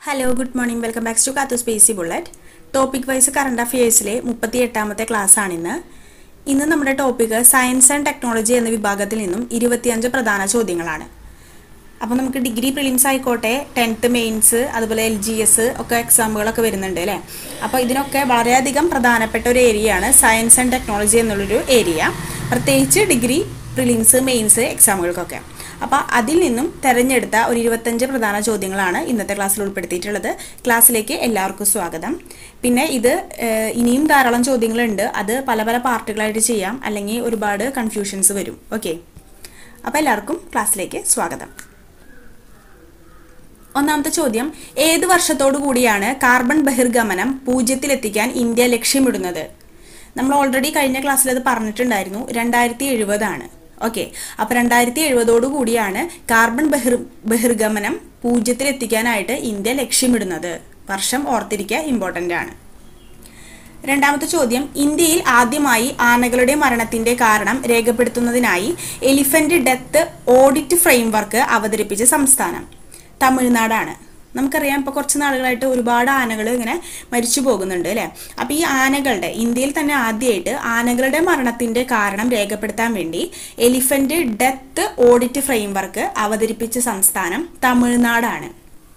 hello good morning welcome back to കാത്തു സ്പേസി bullet topic wise current അഫയേഴ്സിലെ മുപ്പത്തി എട്ടാമത്തെ ക്ലാസ് ആണിന്ന് ഇന്ന് നമ്മുടെ ടോപ്പിക് സയൻസ് ആൻഡ് ടെക്നോളജി എന്ന വിഭാഗത്തിൽ നിന്നും ഇരുപത്തിയഞ്ച് പ്രധാന ചോദ്യങ്ങളാണ് അപ്പോൾ നമുക്ക് ഡിഗ്രി പ്രിലിംസ് ആയിക്കോട്ടെ ടെൻത്ത് മെയിൻസ് അതുപോലെ എൽ ജി എസ് ഒക്കെ എക്സാമുകളൊക്കെ വരുന്നുണ്ട് അല്ലേ അപ്പോൾ ഇതിനൊക്കെ വളരെയധികം പ്രധാനപ്പെട്ട ഒരു ഏരിയയാണ് സയൻസ് ആൻഡ് ടെക്നോളജി എന്നുള്ളൊരു ഏരിയ പ്രത്യേകിച്ച് ഡിഗ്രി പ്രിലിംസ് മെയിൻസ് എക്സാമുകൾക്കൊക്കെ അപ്പോൾ അതിൽ നിന്നും തെരഞ്ഞെടുത്ത ഒരു ഇരുപത്തഞ്ച് പ്രധാന ചോദ്യങ്ങളാണ് ഇന്നത്തെ ക്ലാസ്സിൽ ഉൾപ്പെടുത്തിയിട്ടുള്ളത് ക്ലാസ്സിലേക്ക് എല്ലാവർക്കും സ്വാഗതം പിന്നെ ഇത് ഏഹ്, ഇനിയും ധാരാളം ചോദ്യങ്ങളുണ്ട് അത് പല പല പാർട്ടുകളായിട്ട് ചെയ്യാം അല്ലെങ്കിൽ ഒരുപാട് കൺഫ്യൂഷൻസ് വരും ഓക്കെ അപ്പോൾ എല്ലാവർക്കും ക്ലാസ്സിലേക്ക് സ്വാഗതം ഒന്നാമത്തെ ചോദ്യം ഏത് വർഷത്തോടു കൂടിയാണ് കാർബൺ ബഹിർഗമനം പൂജ്യത്തിലെത്തിക്കാൻ ഇന്ത്യ ലക്ഷ്യമിടുന്നത് നമ്മൾ ഓൾറെഡി കഴിഞ്ഞ ക്ലാസ്സിൽ അത് പറഞ്ഞിട്ടുണ്ടായിരുന്നു രണ്ടായിരത്തി എഴുപതാണ് ഓക്കെ അപ്പോൾ രണ്ടായിരത്തി എഴുപതോടു കൂടിയാണ് കാർബൺ ബഹിർ ബഹിർഗമനം പൂജ്യത്തിലെത്തിക്കാനായിട്ട് ഇന്ത്യ ലക്ഷ്യമിടുന്നത് വർഷം ഓർത്തിരിക്കുക ഇമ്പോർട്ടൻ്റ് ആണ് രണ്ടാമത്തെ ചോദ്യം ഇന്ത്യയിൽ ആദ്യമായി ആനകളുടെ മരണത്തിന്റെ കാരണം രേഖപ്പെടുത്തുന്നതിനായി എലിഫന്റ് ഡെത്ത് ഓഡിറ്റ് ഫ്രെയിംവർക്ക് അവതരിപ്പിച്ച സംസ്ഥാനം തമിഴ്നാടാണ് നമുക്കറിയാം ഇപ്പോൾ കുറച്ച് നാളുകളായിട്ട് ഒരുപാട് ആനകൾ ഇങ്ങനെ മരിച്ചു പോകുന്നുണ്ട് അല്ലേ അപ്പോൾ ഈ ആനകളുടെ ഇന്ത്യയിൽ തന്നെ ആദ്യമായിട്ട് ആനകളുടെ മരണത്തിന്റെ കാരണം രേഖപ്പെടുത്താൻ വേണ്ടി എലിഫന്റ് ഡെത്ത് ഓഡിറ്റ് ഫ്രെയിംവർക്ക് അവതരിപ്പിച്ച സംസ്ഥാനം തമിഴ്നാടാണ്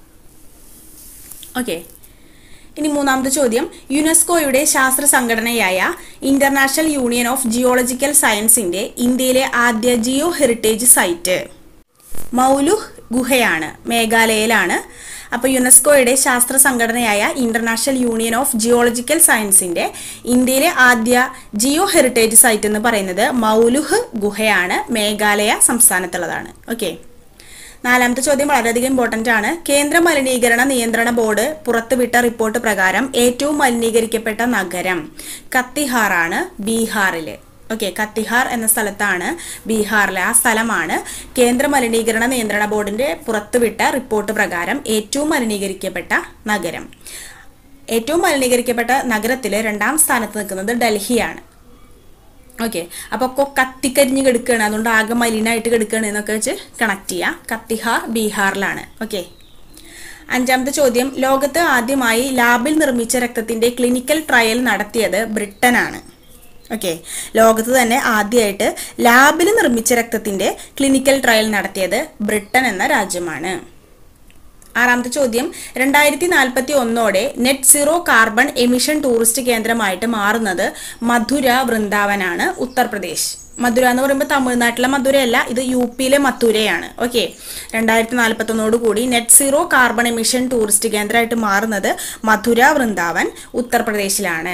ഓക്കെ ഇനി മൂന്നാമത്തെ ചോദ്യം യുനെസ്കോയുടെ ശാസ്ത്ര സംഘടനയായ ഇന്റർനാഷണൽ യൂണിയൻ ഓഫ് ജിയോളജിക്കൽ സയൻസിന്റെ ഇന്ത്യയിലെ ആദ്യ ജിയോ ഹെറിറ്റേജ് സൈറ്റ് മൗലുഹ് ഗുഹയാണ് മേഘാലയയിലാണ് അപ്പോൾ യുനെസ്കോയുടെ ശാസ്ത്ര സംഘടനയായ ഇന്റർനാഷണൽ യൂണിയൻ ഓഫ് ജിയോളജിക്കൽ സയൻസിന്റെ ഇന്ത്യയിലെ ആദ്യ ജിയോ ഹെറിറ്റേജ് സൈറ്റ് എന്ന് പറയുന്നത് മൗലുഹ് ഗുഹയാണ് മേഘാലയ സംസ്ഥാനത്തുള്ളതാണ് ഓക്കെ നാലാമത്തെ ചോദ്യം വളരെയധികം ഇമ്പോർട്ടന്റ് ആണ് കേന്ദ്ര മലിനീകരണ നിയന്ത്രണ ബോർഡ് പുറത്തുവിട്ട റിപ്പോർട്ട് പ്രകാരം ഏറ്റവും മലിനീകരിക്കപ്പെട്ട നഗരം കത്തിഹാറാണ് ബീഹാറില് ഓക്കെ കത്തിഹാർ എന്ന സ്ഥലത്താണ് ബീഹാറിലെ ആ സ്ഥലമാണ് കേന്ദ്ര മലിനീകരണ നിയന്ത്രണ ബോർഡിന്റെ പുറത്തുവിട്ട റിപ്പോർട്ട് പ്രകാരം ഏറ്റവും മലിനീകരിക്കപ്പെട്ട നഗരം ഏറ്റവും മലിനീകരിക്കപ്പെട്ട നഗരത്തിൽ രണ്ടാം സ്ഥാനത്ത് നിൽക്കുന്നത് ഡൽഹിയാണ് ഓക്കെ അപ്പോൾ ഒക്കെ കത്തിക്കരിഞ്ഞ് കിടക്കുകയാണ് അതുകൊണ്ട് ആകെ മലിനായിട്ട് കിടക്കുകയാണ് എന്നൊക്കെ വെച്ച് കണക്ട് ചെയ്യാം കത്തിഹാർ ബീഹാറിലാണ് ഓക്കെ അഞ്ചാമത്തെ ചോദ്യം ലോകത്ത് ആദ്യമായി ലാബിൽ നിർമ്മിച്ച രക്തത്തിന്റെ ക്ലിനിക്കൽ ട്രയൽ നടത്തിയത് ബ്രിട്ടനാണ് ഓക്കെ ലോകത്ത് തന്നെ ആദ്യമായിട്ട് ലാബിൽ നിർമ്മിച്ച രക്തത്തിന്റെ ക്ലിനിക്കൽ ട്രയൽ നടത്തിയത് ബ്രിട്ടൻ എന്ന രാജ്യമാണ് ആറാമത്തെ ചോദ്യം രണ്ടായിരത്തി നാൽപ്പത്തി ഒന്നോടെ net zero carbon emission tourist കേന്ദ്രമായിട്ട് മാറുന്നത് മധുര വൃന്ദാവനാണ് ഉത്തർപ്രദേശ് മധുര എന്ന് പറയുമ്പോൾ തമിഴ്നാട്ടിലെ മധുരയല്ല ഇത് യു പിയിലെ മധുരയാണ് ഓക്കെ രണ്ടായിരത്തി നാൽപ്പത്തി ഒന്നോട് കൂടി net zero carbon emission tourist കേന്ദ്രമായിട്ട് മാറുന്നത് മധുര വൃന്ദാവൻ ഉത്തർപ്രദേശിലാണ്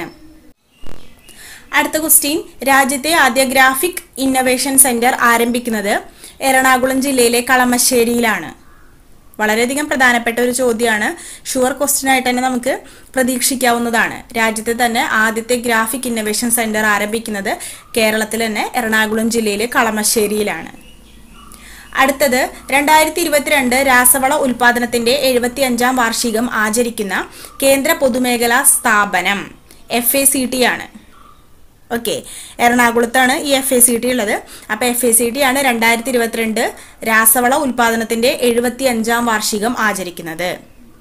അടുത്ത ക്വസ്റ്റ്യൻ രാജ്യത്തെ ആദ്യ ഗ്രാഫിക് ഇന്നവേഷൻ സെന്റർ ആരംഭിക്കുന്നത് എറണാകുളം ജില്ലയിലെ കളമശ്ശേരിയിലാണ് വളരെയധികം പ്രധാനപ്പെട്ട ഒരു ചോദ്യമാണ് ഷുവർ ക്വസ്റ്റ്യൻ ആയിട്ട് തന്നെ നമുക്ക് പ്രതീക്ഷിക്കാവുന്നതാണ് രാജ്യത്തെ തന്നെ ആദ്യത്തെ ഗ്രാഫിക് ഇന്നവേഷൻ സെന്റർ ആരംഭിക്കുന്നത് കേരളത്തിൽ തന്നെ എറണാകുളം ജില്ലയിലെ കളമശ്ശേരിയിലാണ് അടുത്തത് രണ്ടായിരത്തി ഇരുപത്തിരണ്ട് രാസവള ഉൽപാദനത്തിന്റെ എഴുപത്തി അഞ്ചാം വാർഷികം ആചരിക്കുന്ന കേന്ദ്ര പൊതുമേഖലാ സ്ഥാപനം എഫ് എ സി ടി ആണ് ഓക്കെ എറണാകുളത്താണ് ഈ എഫ് എ സി ടി ഉള്ളത് അപ്പോൾ എഫ് എ സി ടി ആണ് രണ്ടായിരത്തി ഇരുപത്തിരണ്ട് രാസവള ഉൽപാദനത്തിന്റെ എഴുപത്തി അഞ്ചാം വാർഷികം ആചരിക്കുന്നത്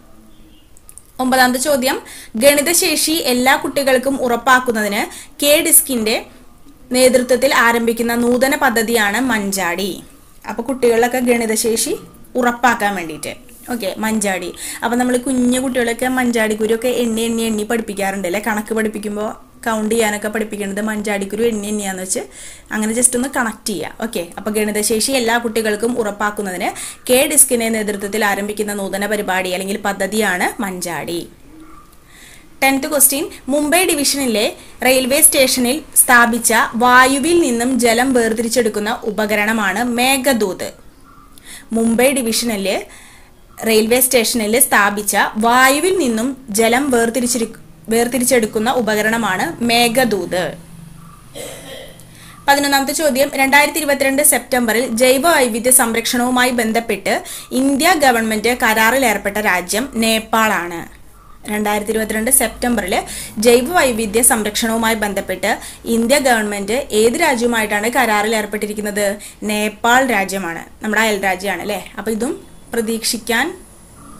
ഒമ്പതാമത്തെ ചോദ്യം ഗണിതശേഷി എല്ലാ കുട്ടികൾക്കും ഉറപ്പാക്കുന്നതിന് കെ ഡിസ്കിന്റെ നേതൃത്വത്തിൽ ആരംഭിക്കുന്ന നൂതന പദ്ധതിയാണ് മഞ്ചാടി അപ്പോൾ കുട്ടികളിലൊക്കെ ഗണിതശേഷി ഉറപ്പാക്കാൻ വേണ്ടിയിട്ട് ഓക്കെ മഞ്ചാടി അപ്പോൾ നമ്മൾ കുഞ്ഞു കുട്ടികളൊക്കെ മഞ്ചാടിക്കുരുവൊക്കെ എണ്ണി എണ്ണി എണ്ണി പഠിപ്പിക്കാറുണ്ട് അല്ലേ കണക്ക് പഠിപ്പിക്കുമ്പോൾ കൗണ്ട് ചെയ്യാനൊക്കെ പഠിപ്പിക്കുന്നത് മഞ്ചാടിക്കുരു എണ്ണി എണ്ണിയാന്ന് വെച്ച് അങ്ങനെ ജസ്റ്റ് ഒന്ന് കണക്ട് ചെയ്യുക ഓക്കെ അപ്പോൾ ഗണിതശേഷി എല്ലാ കുട്ടികൾക്കും ഉറപ്പാക്കുന്നതിന് കെ ഡിസ്കിന്റെ നേതൃത്വത്തിൽ ആരംഭിക്കുന്ന നൂതന പരിപാടി അല്ലെങ്കിൽ പദ്ധതിയാണ് മഞ്ചാടി ടെൻത്ത് ക്വസ്റ്റ്യൻ മുംബൈ ഡിവിഷനിലെ റെയിൽവേ സ്റ്റേഷനിൽ സ്ഥാപിച്ച വായുവിൽ നിന്നും ജലം വേർതിരിച്ചെടുക്കുന്ന ഉപകരണമാണ് മേഘദൂത് മുംബൈ ഡിവിഷനിലെ റെയിൽവേ സ്റ്റേഷനിൽ സ്ഥാപിച്ച വായുവിൽ നിന്നും ജലം വേർതിരിച്ചെടു വേർതിരിച്ചെടുക്കുന്ന ഉപകരണമാണ് മേഘദൂത് പതിനൊന്നാമത്തെ ചോദ്യം രണ്ടായിരത്തി ഇരുപത്തിരണ്ട് സെപ്റ്റംബറിൽ ജൈവ വൈവിധ്യ സംരക്ഷണവുമായി ബന്ധപ്പെട്ട് ഇന്ത്യ ഗവൺമെന്റ് കരാറിൽ ഏർപ്പെട്ട രാജ്യം നേപ്പാളാണ് രണ്ടായിരത്തി ഇരുപത്തിരണ്ട് സെപ്റ്റംബറിൽ ജൈവ വൈവിധ്യ സംരക്ഷണവുമായി ബന്ധപ്പെട്ട് ഇന്ത്യ ഗവൺമെന്റ് ഏത് രാജ്യവുമായിട്ടാണ് കരാറിൽ ഏർപ്പെട്ടിരിക്കുന്നത് നേപ്പാൾ രാജ്യമാണ് നമ്മുടെ അയൽ രാജ്യമാണ് അല്ലേ അപ്പോൾ ഇതും പ്രതീക്ഷിക്കാൻ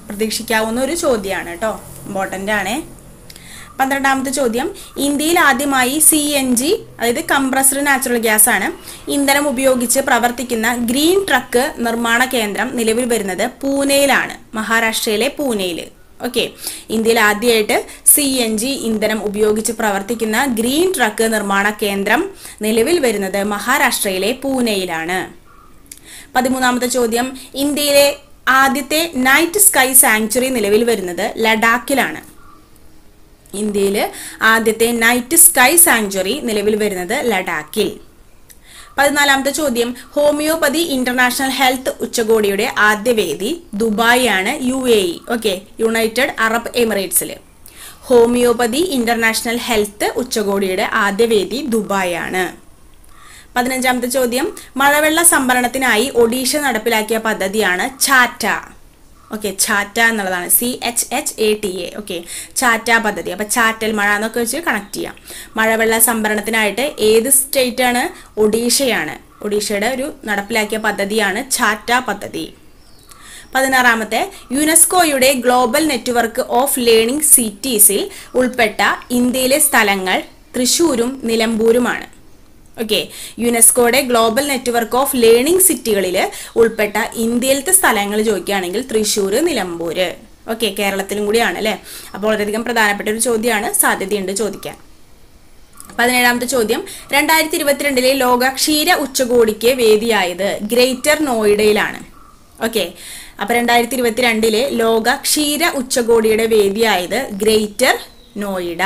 പ്രതീക്ഷിക്കാവുന്ന ഒരു ചോദ്യമാണ് കേട്ടോ ഇമ്പോർട്ടൻ്റ് ആണ് പന്ത്രണ്ടാമത്തെ ചോദ്യം ഇന്ത്യയിൽ ആദ്യമായി സി എൻ ജി അതായത് കംപ്രസ്ഡ് നാച്ചുറൽ ഗ്യാസ് ആണ് ഇന്ധനം ഉപയോഗിച്ച് പ്രവർത്തിക്കുന്ന ഗ്രീൻ ട്രക്ക് നിർമ്മാണ കേന്ദ്രം നിലവിൽ വരുന്നത് പൂനെയിലാണ് മഹാരാഷ്ട്രയിലെ പൂനെയിൽ ഓക്കെ ഇന്ത്യയിൽ ആദ്യമായിട്ട് സി എൻ ജി ഇന്ധനം ഉപയോഗിച്ച് പ്രവർത്തിക്കുന്ന ഗ്രീൻ ട്രക്ക് നിർമ്മാണ കേന്ദ്രം നിലവിൽ വരുന്നത് മഹാരാഷ്ട്രയിലെ പൂനെയിലാണ് പതിമൂന്നാമത്തെ ചോദ്യം ഇന്ത്യയിലെ ആദ്യത്തെ നൈറ്റ് സ്കൈ സാങ്ച്വറി നിലവിൽ വരുന്നത് ലഡാക്കിലാണ് ഇന്ത്യയിൽ ആദ്യത്തെ നൈറ്റ് സ്കൈ സാങ്ച്വറി നിലവിൽ വരുന്നത് ലഡാക്കിൽ പതിനാലാമത്തെ ചോദ്യം ഹോമിയോപ്പതി ഇന്റർനാഷണൽ ഹെൽത്ത് ഉച്ചകോടിയുടെ ആദ്യ വേദി ദുബായ് ആണ് U A E okay united Arab എമിറേറ്റ്സിൽ ഹോമിയോപ്പതി ഇന്റർനാഷണൽ ഹെൽത്ത് ഉച്ചകോടിയുടെ ആദ്യ വേദി ദുബായ് ആണ് പതിനഞ്ചാമത്തെ ചോദ്യം മഴവെള്ള സംഭരണത്തിനായി ഒഡീഷ നടപ്പിലാക്കിയ പദ്ധതിയാണ് ചാറ്റ ഓക്കെ ചാറ്റ എന്നുള്ളതാണ് C H H A T A okay Chhata പദ്ധതി അപ്പോൾ ചാറ്റൽ മഴ എന്നൊക്കെ വെച്ച് കണക്ട് ചെയ്യാം മഴവെള്ള സംഭരണത്തിനായിട്ട് ഏത് സ്റ്റേറ്റ് ആണ് ഒഡീഷയാണ് ഒഡീഷയുടെ ഒരു നടപ്പിലാക്കിയ പദ്ധതിയാണ് ചാറ്റ പദ്ധതി പതിനാറാമത്തെ യുനെസ്കോയുടെ ഗ്ലോബൽ നെറ്റ്വർക്ക് ഓഫ് ലേണിംഗ് സിറ്റീസിൽ ഉൾപ്പെട്ട ഇന്ത്യയിലെ സ്ഥലങ്ങൾ തൃശൂരും നിലമ്പൂരുമാണ് ഓക്കെ യുനെസ്കോയുടെ ഗ്ലോബൽ നെറ്റ്വർക്ക് ഓഫ് ലേണിംഗ് സിറ്റികളിൽ ഉൾപ്പെട്ട ഇന്ത്യയിലത്തെ സ്ഥലങ്ങൾ ചോദിക്കുകയാണെങ്കിൽ തൃശ്ശൂർ നിലമ്പൂർ ഓക്കെ കേരളത്തിലും കൂടിയാണ് അല്ലേ അപ്പോൾ വളരെയധികം പ്രധാനപ്പെട്ട ഒരു ചോദ്യമാണ് സാധ്യതയുണ്ട് ചോദിക്കാൻ പതിനേഴാമത്തെ ചോദ്യം രണ്ടായിരത്തി ഇരുപത്തിരണ്ടിലെ ലോക ക്ഷീര ഉച്ചകോടിക്ക് വേദിയായത് ഗ്രേറ്റർ നോയിഡയിലാണ് ഓക്കെ അപ്പൊ രണ്ടായിരത്തി ഇരുപത്തിരണ്ടിലെ ലോക ക്ഷീര ഉച്ചകോടിയുടെ വേദിയായത് ഗ്രേറ്റർ നോയിഡ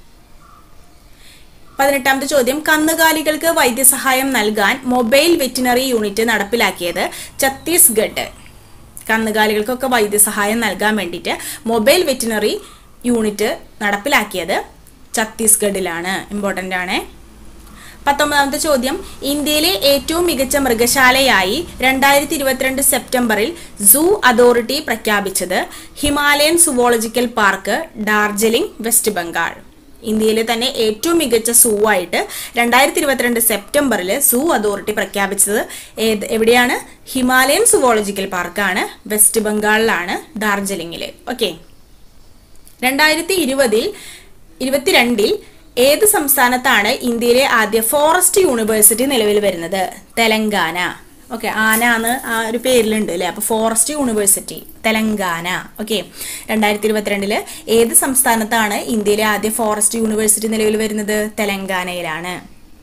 പതിനെട്ടാമത്തെ ചോദ്യം കന്നുകാലികൾക്ക് വൈദ്യസഹായം നൽകാൻ മൊബൈൽ വെറ്റിനറി യൂണിറ്റ് നടപ്പിലാക്കിയത് ഛത്തീസ്ഗഡ് കന്നുകാലികൾക്കൊക്കെ വൈദ്യസഹായം നൽകാൻ വേണ്ടിയിട്ട് മൊബൈൽ വെറ്റിനറി യൂണിറ്റ് നടപ്പിലാക്കിയത് ഛത്തീസ്ഗഡിലാണ് ഇമ്പോർട്ടൻ്റ് ആണ് പത്തൊമ്പതാമത്തെ ചോദ്യം ഇന്ത്യയിലെ ഏറ്റവും മികച്ച മൃഗശാലയായി രണ്ടായിരത്തി ഇരുപത്തിരണ്ട് സെപ്റ്റംബറിൽ സൂ അതോറിറ്റി പ്രഖ്യാപിച്ചത് Himalayan zoological park Darjeeling West Bengal ഇന്ത്യയിലെ തന്നെ ഏറ്റവും മികച്ച സൂ ആയിട്ട് രണ്ടായിരത്തി ഇരുപത്തിരണ്ട് സെപ്റ്റംബറിൽ സൂ അതോറിറ്റി പ്രഖ്യാപിച്ചത് ഏത് എവിടെയാണ് ഹിമാലയൻ സുവോളജിക്കൽ പാർക്കാണ് വെസ്റ്റ് ബംഗാളിലാണ് ഡാർജിലിംഗിൽ ഓക്കെ രണ്ടായിരത്തി ഇരുപതിൽ ഇരുപത്തിരണ്ടിൽ ഏത് സംസ്ഥാനത്താണ് ഇന്ത്യയിലെ ആദ്യ ഫോറസ്റ്റ് യൂണിവേഴ്സിറ്റി നിലവിൽ വരുന്നത് തെലങ്കാന ഓക്കെ ആന എന്ന് ആ ഒരു പേരിലുണ്ട് അല്ലേ അപ്പോൾ ഫോറസ്റ്റ് യൂണിവേഴ്സിറ്റി തെലങ്കാന ഓക്കെ രണ്ടായിരത്തി ഇരുപത്തിരണ്ടില് ഏത് സംസ്ഥാനത്താണ് ഇന്ത്യയിലെ ആദ്യ ഫോറസ്റ്റ് യൂണിവേഴ്സിറ്റി നിലവിൽ വരുന്നത് തെലങ്കാനയിലാണ്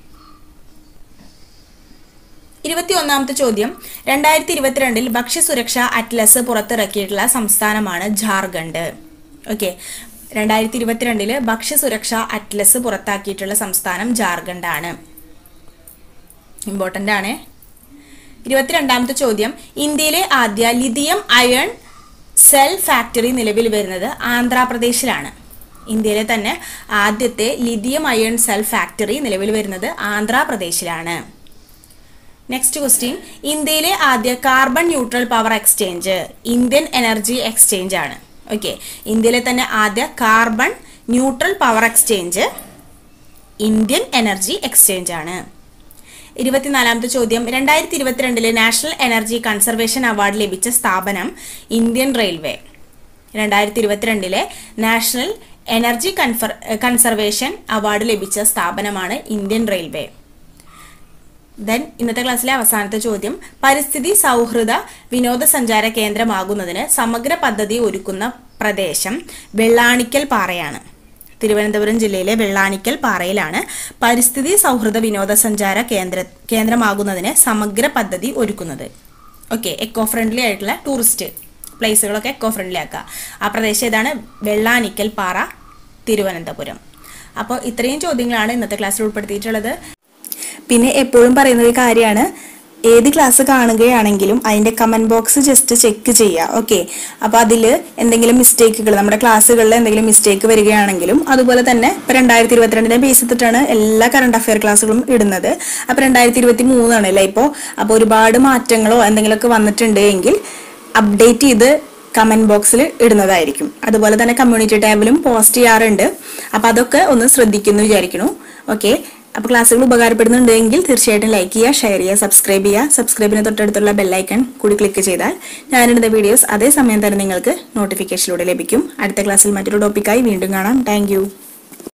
ഇരുപത്തി ഒന്നാമത്തെ ചോദ്യം രണ്ടായിരത്തി ഇരുപത്തിരണ്ടിൽ ഭക്ഷ്യസുരക്ഷ അറ്റ്ലസ് പുറത്തിറക്കിയിട്ടുള്ള സംസ്ഥാനമാണ് ജാർഖണ്ഡ് ഓക്കെ രണ്ടായിരത്തി ഇരുപത്തിരണ്ടില് ഭക്ഷ്യസുരക്ഷ അറ്റ്ലസ് പുറത്താക്കിയിട്ടുള്ള സംസ്ഥാനം ജാർഖണ്ഡ് ആണ് ഇമ്പോർട്ടൻ്റ് ആണ് ഇരുപത്തിരണ്ടാമത്തെ ചോദ്യം ഇന്ത്യയിലെ ആദ്യ ലിഥിയം അയൺ സെൽ ഫാക്ടറി നിലവിൽ വരുന്നത് ആന്ധ്രാപ്രദേശിലാണ് ഇന്ത്യയിലെ തന്നെ ആദ്യത്തെ ലിഥിയം അയൺ സെൽ ഫാക്ടറി നിലവിൽ വരുന്നത് ആന്ധ്രാപ്രദേശിലാണ് നെക്സ്റ്റ് ക്വസ്റ്റ്യൻ ഇന്ത്യയിലെ ആദ്യ carbon neutral power exchange Indian energy exchange ആണ് ഓക്കെ ഇന്ത്യയിലെ തന്നെ ആദ്യ carbon neutral power exchange Indian energy exchange ആണ് ഇരുപത്തിനാലാമത്തെ ചോദ്യം രണ്ടായിരത്തി ഇരുപത്തിരണ്ടിലെ നാഷണൽ എനർജി കൺസർവേഷൻ അവാർഡ് ലഭിച്ച സ്ഥാപനം ഇന്ത്യൻ റെയിൽവേ രണ്ടായിരത്തി ഇരുപത്തിരണ്ടിലെ national energy confer conservation award ലഭിച്ച സ്ഥാപനമാണ് ഇന്ത്യൻ റെയിൽവേ ദെൻ ഇന്നത്തെ ക്ലാസ്സിലെ അവസാനത്തെ ചോദ്യം പരിസ്ഥിതി സൗഹൃദ വിനോദസഞ്ചാര കേന്ദ്രമാകുന്നതിന് സമഗ്ര പദ്ധതി ഒരുക്കുന്ന പ്രദേശം വെള്ളാണിക്കൽ പാറയാണ് തിരുവനന്തപുരം ജില്ലയിലെ വെള്ളാണിക്കൽ പാറയിലാണ് പരിസ്ഥിതി സൗഹൃദ വിനോദസഞ്ചാര കേന്ദ്ര കേന്ദ്രമാകുന്നതിന് സമഗ്ര പദ്ധതി ഒരുക്കുന്നത് ഓക്കെ എക്കോ ഫ്രണ്ട്ലി ആയിട്ടുള്ള ടൂറിസ്റ്റ് പ്ലേസുകളൊക്കെ എക്കോ ഫ്രണ്ട്ലി ആക്കുക ആ പ്രദേശം ഏതാണ് വെള്ളാനിക്കൽ പാറ തിരുവനന്തപുരം അപ്പോൾ ഇത്രയും ചോദ്യങ്ങളാണ് ഇന്നത്തെ ക്ലാസ്സിൽ ഉൾപ്പെടുത്തിയിട്ടുള്ളത് പിന്നെ എപ്പോഴും പറയുന്ന ഒരു കാര്യമാണ് ഏത് ക്ലാസ് കാണുകയാണെങ്കിലും അതിന്റെ കമന്റ് ബോക്സ് ജസ്റ്റ് ചെക്ക് ചെയ്യുക ഓക്കെ അപ്പൊ അതിൽ എന്തെങ്കിലും മിസ്റ്റേക്കുകൾ നമ്മുടെ ക്ലാസ്സുകളിൽ എന്തെങ്കിലും മിസ്റ്റേക്ക് വരികയാണെങ്കിലും അതുപോലെ തന്നെ ഇപ്പൊ രണ്ടായിരത്തി ഇരുപത്തിരണ്ടിനെ ബേസ് ചെയ്തിട്ടാണ് എല്ലാ കറണ്ട് അഫയർ ക്ലാസ്സുകളും ഇടുന്നത് അപ്പൊ രണ്ടായിരത്തി ഇരുപത്തി മൂന്നാണ് അല്ലേ ഇപ്പോൾ അപ്പോൾ ഒരുപാട് മാറ്റങ്ങളോ എന്തെങ്കിലുമൊക്കെ വന്നിട്ടുണ്ട് എങ്കിൽ അപ്ഡേറ്റ് ചെയ്ത് കമന്റ് ബോക്സിൽ ഇടുന്നതായിരിക്കും അതുപോലെ തന്നെ കമ്മ്യൂണിറ്റി ടാബിലും പോസ്റ്റ് ചെയ്യാറുണ്ട് അപ്പൊ അതൊക്കെ ഒന്ന് ശ്രദ്ധിക്കുന്നു വിചാരിക്കുന്നു ഓക്കെ അപ്പോൾ ക്ലാസ്സുകൾ ഉപകാരപ്പെടുന്നുണ്ടെങ്കിൽ തീർച്ചയായിട്ടും ലൈക്ക് ചെയ്യുക ഷെയർ ചെയ്യുക സബ്സ്ക്രൈബ് ചെയ്യുക സബ്സ്ക്രൈബിന് തൊട്ടടുത്തുള്ള ബെല്ലൈക്കൺ കൂടി ക്ലിക്ക് ചെയ്താൽ ഞാനിടുന്ന വീഡിയോസ് അതേ സമയം തന്നെ നിങ്ങൾക്ക് നോട്ടിഫിക്കേഷനിലൂടെ ലഭിക്കും അടുത്ത ക്ലാസ്സിൽ മറ്റൊരു ടോപ്പിക്കായി വീണ്ടും കാണാം താങ്ക്